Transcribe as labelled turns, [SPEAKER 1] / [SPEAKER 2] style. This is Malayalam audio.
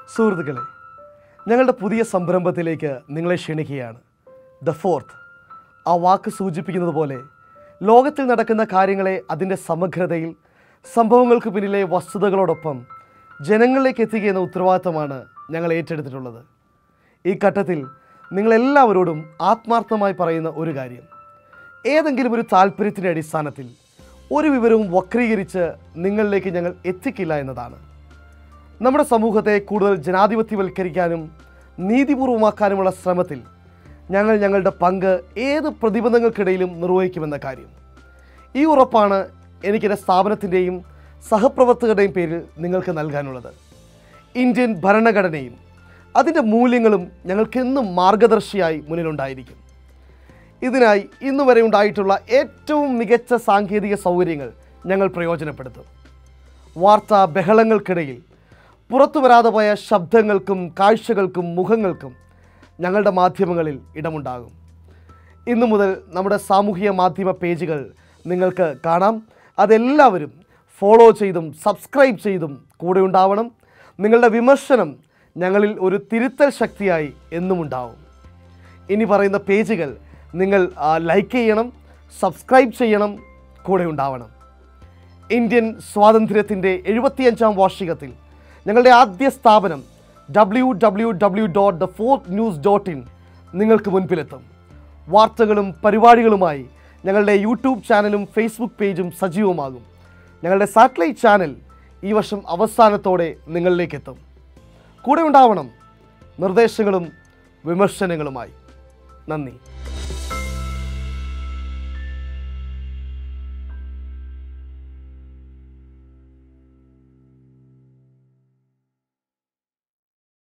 [SPEAKER 1] സുഹൃത്തുക്കളെ ഞങ്ങളുടെ പുതിയ സംരംഭത്തിലേക്ക് നിങ്ങളെ ക്ഷണിക്കുകയാണ് ദ ഫോർത്ത് ആ വാക്ക് സൂചിപ്പിക്കുന്നത് പോലെ ലോകത്തിൽ നടക്കുന്ന കാര്യങ്ങളെ അതിൻ്റെ സമഗ്രതയിൽ സംഭവങ്ങൾക്ക് പിന്നിലെ വസ്തുതകളോടൊപ്പം ജനങ്ങളിലേക്ക് എത്തിക്കുക എന്ന ഉത്തരവാദിത്തമാണ് ഞങ്ങൾ ഏറ്റെടുത്തിട്ടുള്ളത് ഈ ഘട്ടത്തിൽ നിങ്ങളെല്ലാവരോടും ആത്മാർത്ഥമായി പറയുന്ന ഒരു കാര്യം ഏതെങ്കിലും ഒരു താല്പര്യത്തിൻ്റെ അടിസ്ഥാനത്തിൽ ഒരു വിവരവും വക്രീകരിച്ച് നിങ്ങളിലേക്ക് ഞങ്ങൾ എത്തിക്കില്ല എന്നതാണ് നമ്മുടെ സമൂഹത്തെ കൂടുതൽ ജനാധിപത്യവൽക്കരിക്കാനും നീതിപൂർവമാക്കാനുമുള്ള ശ്രമത്തിൽ ഞങ്ങൾ ഞങ്ങളുടെ പങ്ക് ഏത് പ്രതിബന്ധങ്ങൾക്കിടയിലും നിർവഹിക്കുമെന്ന കാര്യം ഈ ഉറപ്പാണ് എനിക്കെൻ്റെ സ്ഥാപനത്തിൻ്റെയും സഹപ്രവർത്തകരുടെയും പേരിൽ നിങ്ങൾക്ക് നൽകാനുള്ളത് ഇന്ത്യൻ ഭരണഘടനയും അതിൻ്റെ മൂല്യങ്ങളും ഞങ്ങൾക്കെന്നും മാർഗദർശിയായി മുന്നിലുണ്ടായിരിക്കും ഇതിനായി ഇന്നു വരെ ഉണ്ടായിട്ടുള്ള ഏറ്റവും മികച്ച സാങ്കേതിക സൗകര്യങ്ങൾ ഞങ്ങൾ പ്രയോജനപ്പെടുത്തും വാർത്താ ബഹളങ്ങൾക്കിടയിൽ പുറത്തു വരാതെ പോയ ശബ്ദങ്ങൾക്കും കാഴ്ചകൾക്കും മുഖങ്ങൾക്കും ഞങ്ങളുടെ മാധ്യമങ്ങളിൽ ഇടമുണ്ടാകും ഇന്നു മുതൽ നമ്മുടെ സാമൂഹിക മാധ്യമ പേജുകൾ നിങ്ങൾക്ക് കാണാം അതെല്ലാവരും ഫോളോ ചെയ്തും സബ്സ്ക്രൈബ് ചെയ്തും കൂടെ ഉണ്ടാവണം നിങ്ങളുടെ വിമർശനം ഞങ്ങളിൽ ഒരു തിരുത്തൽ ശക്തിയായി എന്നും ഉണ്ടാവും ഇനി പറയുന്ന പേജുകൾ നിങ്ങൾ ആ, ലൈക്ക് ചെയ്യണം സബ്സ്ക്രൈബ് ചെയ്യണം കൂടെ ഉണ്ടാവണം ഇന്ത്യൻ സ്വാതന്ത്ര്യത്തിൻ്റെ എഴുപത്തിയഞ്ചാം വാർഷികത്തിൽ ഞങ്ങളുടെ ആദ്യ സ്ഥാപനം W W W dot the fourth news dot in നിങ്ങൾക്ക് മുൻപിലെത്തും വാർത്തകളും പരിപാടികളുമായി ഞങ്ങളുടെ യൂട്യൂബ് ചാനലും ഫേസ്ബുക്ക് പേജും സജീവമാകും ഞങ്ങളുടെ സാറ്റലൈറ്റ് ചാനൽ ഈ വർഷം അവസാനത്തോടെ നിങ്ങളിലേക്ക് എത്തും കൂടെ ഉണ്ടാവണം നിർദ്ദേശങ്ങളും വിമർശനങ്ങളുമായി നന്ദി